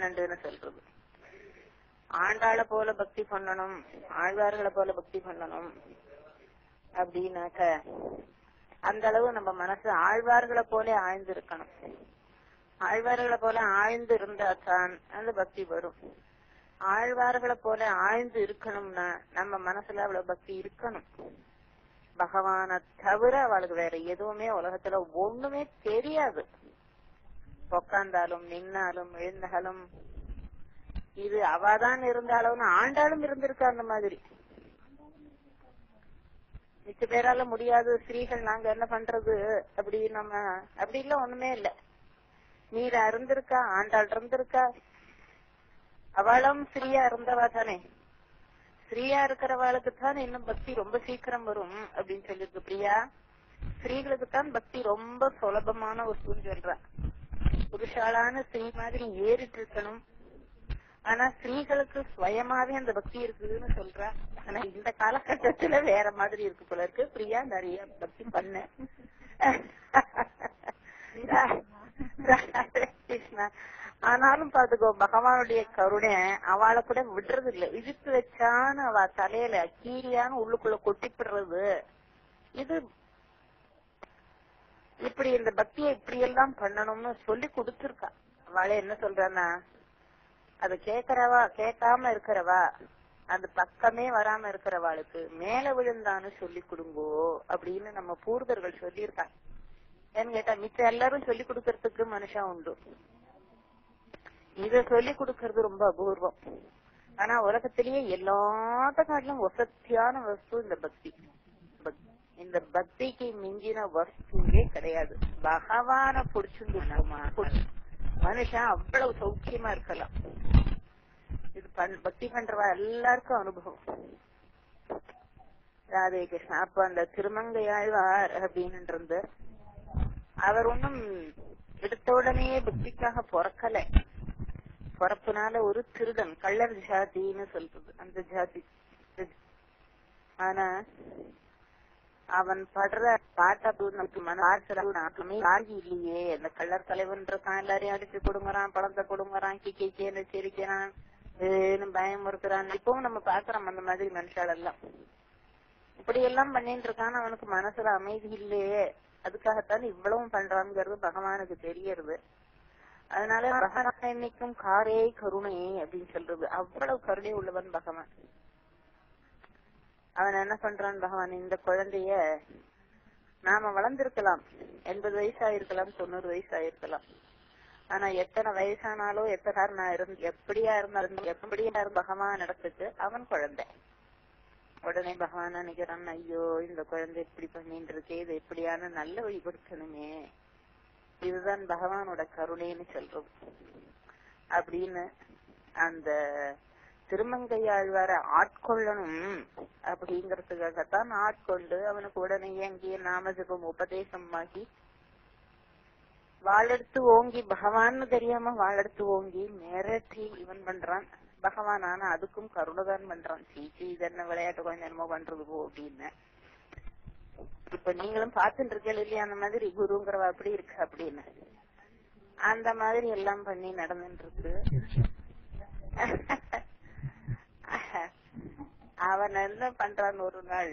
பன்னெண்டுன்னு சொல்றது ஆண்டாளை போல பக்தி பண்ணணும் ஆழ்வார்களை போல பக்தி பண்ணணும் அப்படின்னாக்க அந்த அளவு நம்ம மனசு ஆழ்வார்களை போல ஆழ்ந்து இருக்கணும் ஆழ்வார்களை போல ஆழ்ந்து இருந்தா தான் அந்த பக்தி வரும் ஆழ்வார்களை போல ஆழ்ந்து இருக்கணும்னா நம்ம மனசுல அவ்வளவு பக்தி இருக்கணும் பகவானை தவிர அவளுக்கு வேற எதுவுமே உலகத்துல ஒண்ணுமே தெரியாது உக்காந்தாலும் நின்னாலும் எழுந்தாலும் இது அவாதான் இருந்தாலும் ஆண்டாலும் இருந்திருக்கா அந்த மாதிரி மிச்ச பேரால முடியாது ஸ்திரீகள் நாங்க என்ன பண்றது அப்படி நம்ம அப்படி இல்ல ஒண்ணுமே இல்ல நீரா இருந்திருக்கா ஆண்டாள் இருந்திருக்கா அவளும் ஸ்ரீயா இருந்தவா தானே ஸ்ரீயா இருக்கிறவாளுக்கு தான் இன்னும் பக்தி ரொம்ப சீக்கிரம் வரும் அப்படின்னு சொல்லிருக்கு பிரியா ஸ்திரீகளுக்கு தான் பக்தி ரொம்ப சுலபமான ஒரு சொல்றா புருஷாளான ஸ்ரீ மாதிரி ஏறிட்டு இருக்கணும் ஆனா ஸ்திரீகளுக்கு சுயமாவே அந்த பக்தி இருக்குதுன்னு சொல்றா ஆனா இந்த காலகட்டத்துல வேற மாதிரி இருக்கு போல இருக்கு பிரியா நிறைய பக்தி பண்ண கிருஷ்ணா ஆனாலும் பாத்துக்கோ பகவானுடைய கருணை அவளை கூட விடுறது இல்ல இழுத்து வச்சான்னு அவ தலையில கீரியான்னு உள்ளுக்குள்ள கொட்டிப்படுறது இது இப்படி இந்த பக்தியை இப்படி எல்லாம் பண்ணணும்னு சொல்லி கொடுத்துருக்கா அவளே என்ன சொல்றான்னா அது கேக்குறவா கேட்காம இருக்கிறவா அந்த பக்கமே வராம இருக்கிறவாளுக்கு மேல விழுந்தான்னு சொல்லி கொடுங்கோ அப்படின்னு நம்ம பூர்வர்கள் சொல்லியிருக்காங்க ஏன்னு கேட்டா மிச்ச எல்லாரும் சொல்லி கொடுக்கறதுக்கு மனுஷன் உண்டு இத சொல்லி கொடுக்கறது ரொம்ப அபூர்வம் ஆனா உலகத்திலேயே எல்லாத்த காட்டிலும் வசத்தியான வஸ்து இந்த பக்தி பக்- இந்த பக்திக்கு மிஞ்சின வஸ்துவே கிடையாது பகவான புடிச்சுருமா மனுஷன் அவ்வளவு சௌக்கியமா இருக்கலாம் இது பண்- பக்தி பண்றவா எல்லாருக்கும் அனுபவம் ராதே கிருஷ்ணா அப்ப அந்த திருமங்கையாழ்வார் அப்படின்னு இருந்து அவர் ஒன்னும் எடுத்த உடனே பக்திக்காக பிறக்கல பிறப்புனால ஒரு திருடன் கள்ளர் ஜாதின்னு சொல்றது அந்த ஜாதி ஆனா அவன் படுற பாட்டா நமக்கு மனமே ஆகி இல்லையே அந்த கள்ளர் தலைவன் இருக்கான் எல்லாரையும் அடிச்சு கொடுங்கறான் பணத்தை கொடுங்கறான் கிக்கி கேன்னு சிரிக்கிறான் ஏன்னு பயமுறுத்துறான் இப்பவும் நம்ம பாக்குறோம் அந்த மாதிரி மனுஷால் எல்லாம் இப்படி எல்லாம் பண்ணிட்டு இருக்கான் அவனுக்கு மனசுல அமைதி இல்லையே அதுக்காகத்தான் இவ்வளவும் பண்றாங்கிறது பகவானுக்கு தெரியறது அதனால பகவான் என்னைக்கும் காரே கருணை அப்படின்னு சொல்றது அவ்வளவு கருணை உள்ளவன் பகவான் அவன் என்ன பண்றான் பகவான் இந்த குழந்தைய நாம வளர்ந்திருக்கலாம் எண்பது வயசு ஆயிருக்கலாம் தொண்ணூறு வயசு ஆயிருக்கலாம் ஆனா எத்தனை வயசானாலும் எத்தனை நான் இருந்து எப்படியா இருந்தாலும் எப்படியா இருந்த பகவான் இடத்துக்கு அவன் குழந்தை உடனே பகவான் நினைக்கிறான் ஐயோ இந்த குழந்தை இப்படி பண்ணிட்டு இருக்கே இது எப்படியான நல்ல வழி கொடுக்கணுமே இதுதான் பகவானோட கருணைன்னு சொல்றது அப்படின்னு அந்த திருமங்கையாழ்வார ஆட்கொள்ளணும் அப்படிங்கறதுக்காகத்தான் ஆட்கொண்டு அவனுக்கு உடனே அங்கேயே நாமஜபம் உபதேசம் ஆகி வாழெடுத்து ஓங்கி பகவான்னு தெரியாம வாழெடுத்து ஓங்கி மிரட்டி இவன் பண்றான் பகவான் ஆனா அதுக்கும் கருணைதான் பண்றான் சீச்சி இது என்ன விளையாட்டு கொஞ்சம் என்னமோ பண்றது போ அப்படின்னு இப்ப நீங்களும் பாத்துட்டு இருக்கீங்க இல்லையா அந்த மாதிரி குருங்கிறவ அப்படி இருக்கு அப்படின்னு அந்த மாதிரி எல்லாம் பண்ணி நடந்துட்டு இருக்கு அவன் என்ன பண்றான் ஒரு நாள்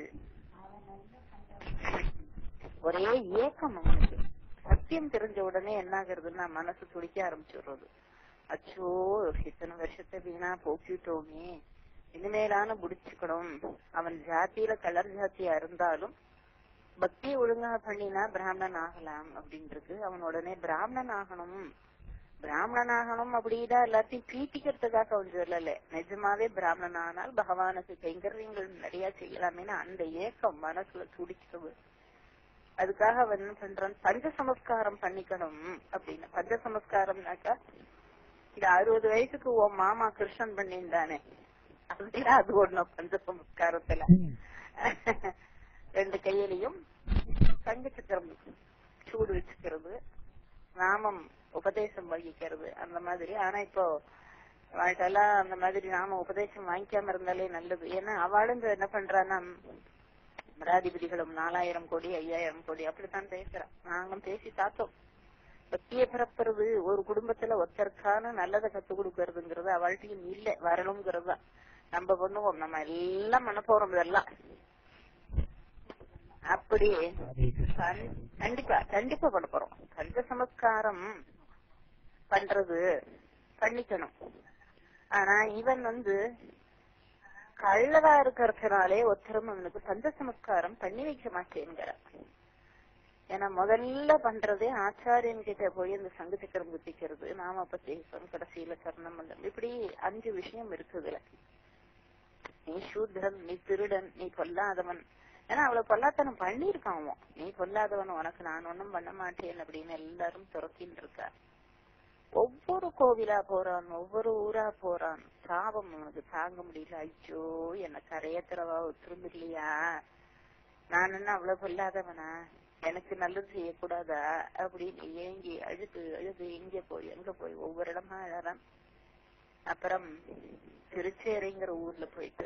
ஒரே ஏக்கம் அவனுக்கு சத்தியம் தெரிஞ்ச உடனே என்ன ஆகுறதுன்னா மனசு துடிக்க ஆரம்பிச்சுடுறது அச்சோ இத்தனை வருஷத்தை வீணா போக்கிட்டோமே இனிமேலான முடிச்சுக்கணும் அவன் ஜாத்தியில கலர் ஜாத்தியா இருந்தாலும் பக்தி ஒழுங்கா பண்ணினா பிராமணன் ஆகலாம் அப்படின்றது அவன் உடனே பிராமணன் ஆகணும் பிராமணன் ஆகணும் அப்படின்னா எல்லாத்தையும் பீட்டிக்கிறதுக்காக அவன் சொல்லல நிஜமாவே பிராமணன் ஆனால் பகவானுக்கு கைங்கரியங்கள் நிறைய செய்யலாமேன்னு அந்த ஏக்கம் மனசுல துடிக்கிறது அதுக்காக அவன் என்ன பண்றான் பஞ்ச சமஸ்காரம் பண்ணிக்கணும் அப்படின்னு பஞ்ச சமஸ்காரம்னாக்கா இது அறுபது வயசுக்கு உன் மாமா கிருஷ்ணன் பண்ணியிருந்தானே அதுல அது ஒண்ணும் பஞ்ச சமஸ்காரத்துல ரெண்டு கையிலையும் தங்க சக்கரம் சூடு வச்சுக்கிறது நாமம் உபதேசம் வகிக்கிறது அந்த மாதிரி ஆனா இப்போ வாழ்க்கெல்லாம் அந்த மாதிரி நாம உபதேசம் வாங்கிக்காம இருந்தாலே நல்லது ஏன்னா அவளும் என்ன பண்றான்னா மராதிபதிகளும் நாலாயிரம் கோடி ஐயாயிரம் கோடி அப்படித்தான் பேசுறான் நாங்களும் பேசி பார்த்தோம் பக்தியை பிறப்புறது ஒரு குடும்பத்துல ஒருத்தருக்கான நல்லதை கத்து கொடுக்கறதுங்கிறது அவள்கிட்டயும் இல்ல வரணுங்கிறது தான் நம்ம பண்ணுவோம் நம்ம எல்லாம் பண்ண போறோம் இதெல்லாம் அப்படி கண்- கண்டிப்பா கண்டிப்பா பண்ண போறோம் பஞ்ச சமஸ்காரம் பண்றது பண்ணிக்கணும் ஆனா இவன் வந்து கள்ளதா இருக்கிறதுனாலே ஒருத்தரும் அவனுக்கு பஞ்ச சமஸ்காரம் பண்ணி வைக்க மாட்டேங்கிறான் ஏன்னா முதல்ல பண்றதே ஆச்சாரியன் கிட்ட போய் அந்த சங்கு சக்கரம் குத்திக்கிறது நாமபதேசம் கடைசியில சரணம் மண்டலம் இப்படி அஞ்சு விஷயம் இருக்குதுல நீ சூத்திரன் நீ திருடன் நீ பொல்லாதவன் ஏன்னா அவளை பொல்லாத்தனம் பண்ணியிருக்கான் அவன் நீ பொல்லாதவன் உனக்கு நான் ஒண்ணும் பண்ண மாட்டேன் அப்படின்னு எல்லாரும் துரத்தின்னு இருக்கா ஒவ்வொரு கோவிலா போறான் ஒவ்வொரு ஊரா போறான் சாபம் அவனுக்கு தாங்க முடியல ஐயோ என்ன கரையத்துறவா திரும்ப இல்லையா நான் என்ன அவ்வளவு பொல்லாதவனா எனக்கு நல்லது செய்யக்கூடாதா அப்படின்னு ஏங்கி அழுது அழுது எங்க போய் எங்க போய் ஒவ்வொரு இடமா அழறான் அப்புறம் திருச்சேரிங்கிற ஊர்ல போயிட்டு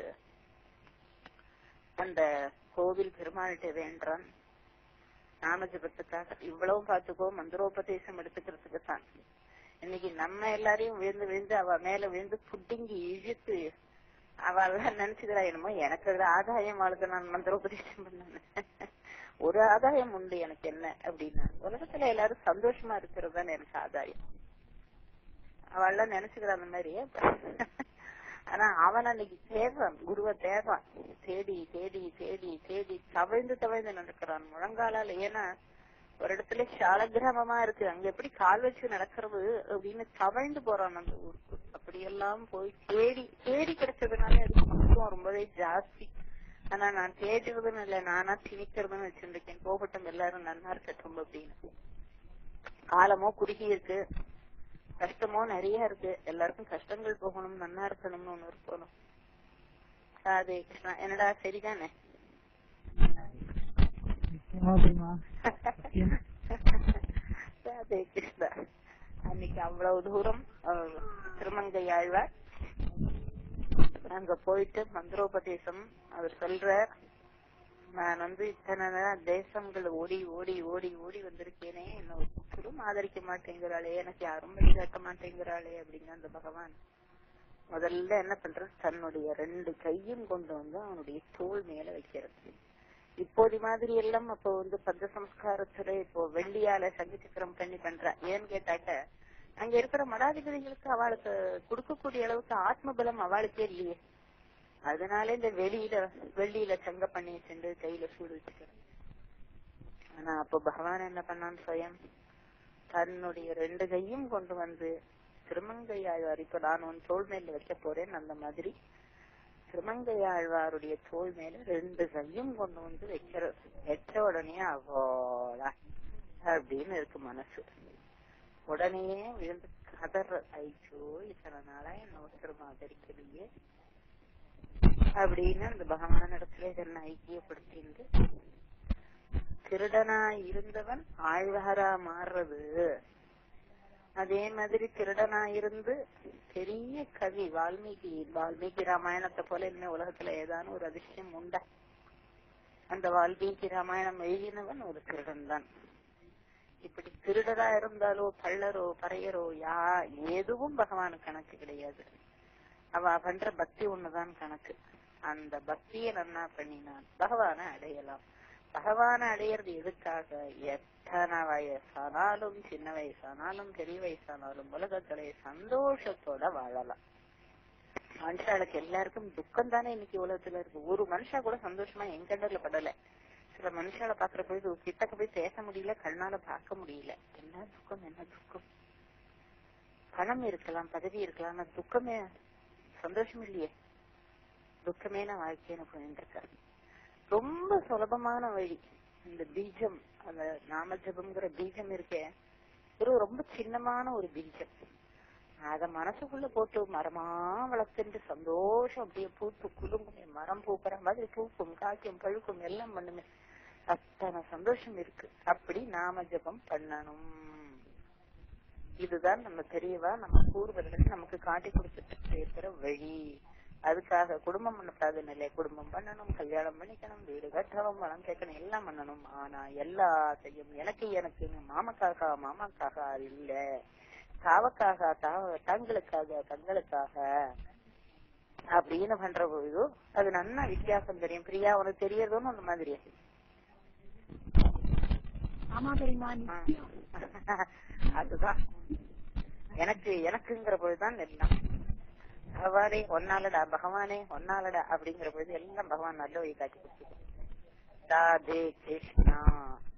அந்த கோவில் பெருமாள்கிட்ட வேண்டான் நாமஜபத்துக்காக இவ்வளவு பார்த்துக்கோ மந்திரோபதேசம் எடுத்துக்கிறதுக்கு தான் இன்னைக்கு நம்ம எல்லாரையும் விழுந்து விழுந்து அவ மேல விழுந்து புட்டிங்கி இழுத்து அவ நினைச்சுக்கிறா என்னமோ எனக்கு அதுல ஆதாயம் வாழ்க்கை நான் மந்திரோபதேசம் பண்ணேன் ஒரு ஆதாயம் உண்டு எனக்கு என்ன அப்படின்னா உலகத்துல எல்லாரும் சந்தோஷமா இருக்கிறது தான் எனக்கு ஆதாயம் அவள்லாம் நினைச்சுக்கிறா அந்த மாதிரி ஆனா அவன் அன்னைக்கு தேடுறான் குருவை தேடுறான் தேடி தேடி தேடி தேடி தவழ்ந்து தவழ்ந்து நடக்கிறான் முழங்காலால ஏன்னா ஒரு இடத்துல சாலக்கிராமமா இருக்கு அங்க எப்படி கால் வச்சு நடக்கிறது அப்படின்னு தவழ்ந்து போறான் அந்த ஊருக்கு அப்படியெல்லாம் போய் தேடி தேடி கிடைச்சதுனால அதுக்கு மகத்துவம் ரொம்பவே ஜாஸ்தி ஆனா நான் தேடுறதுன்னு இல்ல நானா திணிக்கிறதுன்னு வச்சிருக்கேன் போகட்டும் எல்லாரும் நன்னா இருக்கட்டும் அப்படின்னு காலமோ குறுகி இருக்கு கஷ்டமோ நிறைய இருக்கு எல்லாருக்கும் கஷ்டங்கள் போகணும் நன்னா இருக்கணும்னு ஒண்ணு இருக்கணும் ராதே கிருஷ்ணா என்னடா சரிதானே ராதே கிருஷ்ணா அன்னைக்கு அவ்வளவு தூரம் அஹ், திருமங்கை ஆழ்வார் அங்க போயிட்டு மந்திரோபதேசம் அவர் சொல்றார் நான் வந்து இத்தனை நேரம் தேசங்கள் ஓடி ஓடி ஓடி ஓடி வந்திருக்கேனே என்ன ஒருத்தரும் ஆதரிக்க மாட்டேங்கிறாளே எனக்கு யாரும் வழிகாட்ட மாட்டேங்கிறாளே அப்படிங்க அந்த பகவான் முதல்ல என்ன பண்றது தன்னுடைய ரெண்டு கையும் கொண்டு வந்து அவனுடைய தோள் மேல வைக்கிறது இப்போது மாதிரி எல்லாம் அப்போ வந்து பஞ்ச சம்ஸ்காரத்துல இப்போ வெள்ளியால சங்கு சக்கரம் பண்ணி பண்றா ஏன்னு கேட்டாக்க அங்க இருக்கிற மடாதிபதிகளுக்கு அவளுக்கு கொடுக்கக்கூடிய அளவுக்கு ஆத்ம பலம் அவளுக்கே இல்லையே அதனால இந்த வெளியில வெள்ளியில சங்க பண்ணி சென்று கையில சூடு வச்சுக்கிறேன் ஆனா அப்போ பகவான் என்ன பண்ணான் சுயம் தன்னுடைய ரெண்டு கையும் கொண்டு வந்து திருமங்கை ஆழ்வார் இப்ப நான் உன் தோல் மேல வைக்க போறேன் அந்த மாதிரி திருமங்கை ஆழ்வாருடைய தோல் மேல ரெண்டு கையும் கொண்டு வந்து வைக்கிறது வச்ச உடனே அவோடா அப்படின்னு இருக்கு மனசு உடனே விழுந்து கதற ஐயோ இத்தனை நாளா என்ன ஒருத்தர் ஆதரிக்கலையே அப்படின்னு அந்த பகவான் இடத்துல இதனை ஐக்கியப்படுத்திண்டு திருடனா இருந்தவன் ஆழ்வாரா மாறுறது அதே மாதிரி திருடனா இருந்து பெரிய கவி வால்மீகி வால்மீகி ராமாயணத்தை போல இனிமே உலகத்துல ஏதான ஒரு அதிசயம் உண்டா அந்த வால்மீகி ராமாயணம் எழுதினவன் ஒரு திருடன் தான் இப்படி திருடரா இருந்தாலோ கள்ளரோ பறையரோ யா எதுவும் பகவானுக்கு கணக்கு கிடையாது அவ பண்ற பக்தி ஒண்ணுதான் கணக்கு அந்த பக்தியை நன்னா பண்ணினான் பகவானை அடையலாம் பகவானை அடையிறது எதுக்காக எத்தனை வயசானாலும் சின்ன வயசானாலும் பெரிய வயசானாலும் உலகத்திலே சந்தோஷத்தோட வாழலாம் மனுஷாளுக்கு எல்லாருக்கும் துக்கம் தானே இன்னைக்கு உலகத்துல இருக்கு ஒரு மனுஷா கூட சந்தோஷமா என் கண்டர்ல படல சில மனுஷால பாக்குற போய் கிட்டக்க போய் பேச முடியல கண்ணால பார்க்க முடியல என்ன துக்கம் என்ன துக்கம் பணம் இருக்கலாம் பதவி இருக்கலாம் ஆனா துக்கமே சந்தோஷம் இல்லையே துக்கமே நான் வாழ்க்கைன்னு போயிட்டு இருக்கேன் ரொம்ப சுலபமான வழி இந்த பீஜம் அந்த நாம ஜபம்ங்கிற பீஜம் இருக்கே ஒரு ரொம்ப சின்னமான ஒரு பீஜம் அத மனசுக்குள்ள போட்டு மரமா வளர்த்துட்டு சந்தோஷம் அப்படியே பூத்து குலுங்குமே மரம் பூக்கிற மாதிரி பூக்கும் காய்க்கும் பழுக்கும் எல்லாம் பண்ணுமே அத்தனை சந்தோஷம் இருக்கு அப்படி நாம ஜபம் பண்ணணும் இதுதான் நம்ம தெரியவா நம்ம பூர்வர்கள் நமக்கு காட்டி கொடுத்துட்டு இருக்கிற வழி அதுக்காக குடும்பம் பண்ணக்கூடாதுன்னு இல்லை குடும்பம் பண்ணணும் கல்யாணம் பண்ணிக்கணும் வீடு கட்டணும் பணம் கேட்கணும் எல்லாம் பண்ணணும் ஆனா எல்லாத்தையும் எனக்கு எனக்கு மாமக்காக மாமாக்காக இல்ல தாவக்காக தாவ தங்களுக்காக தங்களுக்காக அப்படின்னு பண்ற பொழுது அது நன்னா வித்தியாசம் தெரியும் பிரியா உனக்கு தெரியறதுன்னு அந்த மாதிரி ஆமா பெரியமா ஆ. அதுதான் எனக்கு எனக்குங்கிற பொழுதுதான் எல்லாம் பகவானே ஒன்னாலடா பகவானே ஒன்னாலடா அப்படிங்கிற பொழுது எல்லாம் பகவான் நல்ல வழி காட்டி கொடுத்துருக்கோம் ராதே கிருஷ்ணா